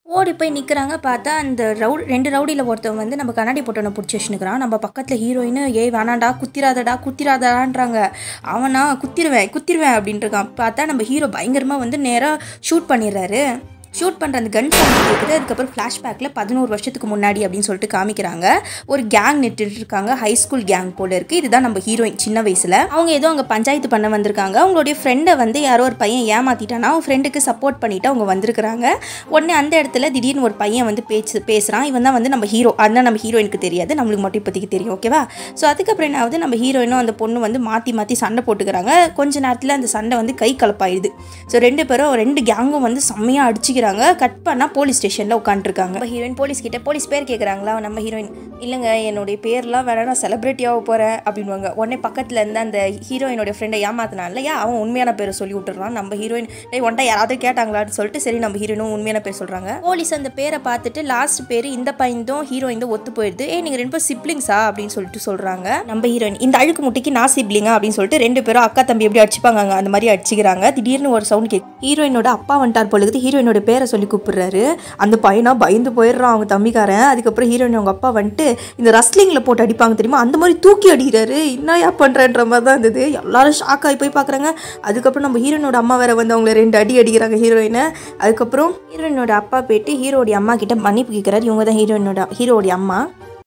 ஓடி போய் நிற்கிறாங்க பார்த்தா அந்த ரவுட் ரெண்டு ரவுடியில் ஒருத்தவன் வந்து நம்ம கண்ணாடி போட்டவனை பிடிச்சி வச்சுனுக்கிறான் நம்ம பக்கத்தில் ஹீரோயின் ஏய் வேணாண்டா குத்திராதடா குத்திராதடான்றாங்க அவனா குத்திருவேன் குத்திருவேன் அப்படின்ட்டு இருக்கான் பார்த்தா நம்ம ஹீரோ பயங்கரமாக வந்து நேராக ஷூட் பண்ணிடுறாரு ஷூட் பண்ணுற அந்த கன் சவுண்ட் கேட்குது அதுக்கப்புறம் ஃப்ளாஷ்பேக்கில் பதினோரு வருஷத்துக்கு முன்னாடி அப்படின்னு சொல்லிட்டு காமிக்கிறாங்க ஒரு கேங் நிட்டுட்டு இருக்காங்க ஹை ஸ்கூல் கேங் போல இருக்குது இதுதான் நம்ம ஹீரோயின் சின்ன வயசில் அவங்க ஏதோ அங்கே பஞ்சாயத்து பண்ண வந்திருக்காங்க அவங்களுடைய ஃப்ரெண்டை வந்து யாரோ ஒரு பையன் ஏமாத்திட்டானா அவங்க ஃப்ரெண்டுக்கு சப்போர்ட் பண்ணிட்டு அவங்க வந்திருக்கிறாங்க உடனே அந்த இடத்துல திடீர்னு ஒரு பையன் வந்து பேச்சு பேசுகிறான் இவன் தான் வந்து நம்ம ஹீரோ அதுதான் நம்ம ஹீரோயினுக்கு தெரியாது நம்மளுக்கு மட்டும் இப்போதைக்கு தெரியும் ஓகேவா ஸோ அதுக்கப்புறம் என்ன ஆகுது நம்ம ஹீரோயினும் அந்த பொண்ணு வந்து மாற்றி மாற்றி சண்டை போட்டுக்கிறாங்க கொஞ்ச நேரத்தில் அந்த சண்டை வந்து கை கலப்பாயிடுது ஸோ ரெண்டு பேரும் ரெண்டு கேங்கும் வந்து செம்மையாக அடிச்சுக்கிறாங்க கட் பண்ணால் போலீஸ் ஸ்டேஷனில் உட்காந்துருக்காங்க நம்ம ஹீரோயின் போலீஸ் கிட்ட போலீஸ் பேர் கேட்குறாங்களா நம்ம ஹீரோயின் இல்லைங்க என்னுடைய பேர்லாம் வேணா நான் செலிப்ரிட்டியாக போகிறேன் அப்படின்வாங்க உடனே பக்கத்தில் இருந்து அந்த ஹீரோயினோட ஃப்ரெண்டை ஏமாத்தினான் இல்லையா அவன் உண்மையான பேரை சொல்லி விட்டுறான் நம்ம ஹீரோயின் டேய் ஒன்ட்டா யாராவது கேட்டாங்களான்னு சொல்லிட்டு சரி நம்ம ஹீரோயினும் உண்மையான பேர் சொல்கிறாங்க போலீஸ் அந்த பேரை பார்த்துட்டு லாஸ்ட் பேர் இந்த பையன்தும் ஹீரோயின் தான் ஒத்து போயிடுது ஏ நீங்கள் ரெண்டு பேரும் சிப்ளிங்ஸா அப்படின்னு சொல்லிட்டு சொல்கிறாங்க நம்ம ஹீரோயின் இந்த அழுக்கு முட்டைக்கு நான் சிப்ளிங்கா அப்படின்னு சொல்லிட்டு ரெண்டு பேரும் அக்கா தம்பி எப்படி அடிச்சுப்பாங்க அங்க அந்த மாதிரி அடிச்சுக்கிறாங்க திடீர்னு ஒரு சவுண்ட் கேட்கு ஹீரோயினோட அப்பா வந்துட்டார் பொழுது ஹீரோயினோட பேரை சொல்லி கூப்பிடுறாரு அந்த பையனா பயந்து போயிடுறான் அவங்க தம்பிக்காரன் அதுக்கப்புறம் ஹீரோயின் அவங்க அப்பா வந்துட்டு இந்த ரஸ்லிங்கில் போட்டு அடிப்பாங்க தெரியுமா அந்த மாதிரி தூக்கி அடிக்கிறாரு என்னயா பண்ணுறன்ற மாதிரி தான் இருந்தது எல்லாரும் ஷாக் ஆகி போய் பார்க்குறாங்க அதுக்கப்புறம் நம்ம ஹீரோயினோட அம்மா வேற வந்து அவங்கள ரெண்டு அடி அடிக்கிறாங்க ஹீரோயினை அதுக்கப்புறம் ஹீரோயினோட அப்பா போயிட்டு ஹீரோடைய அம்மா கிட்ட மன்னிப்பு கேட்குறாரு இவங்க தான் ஹீரோயினோட ஹீரோடைய அம்மா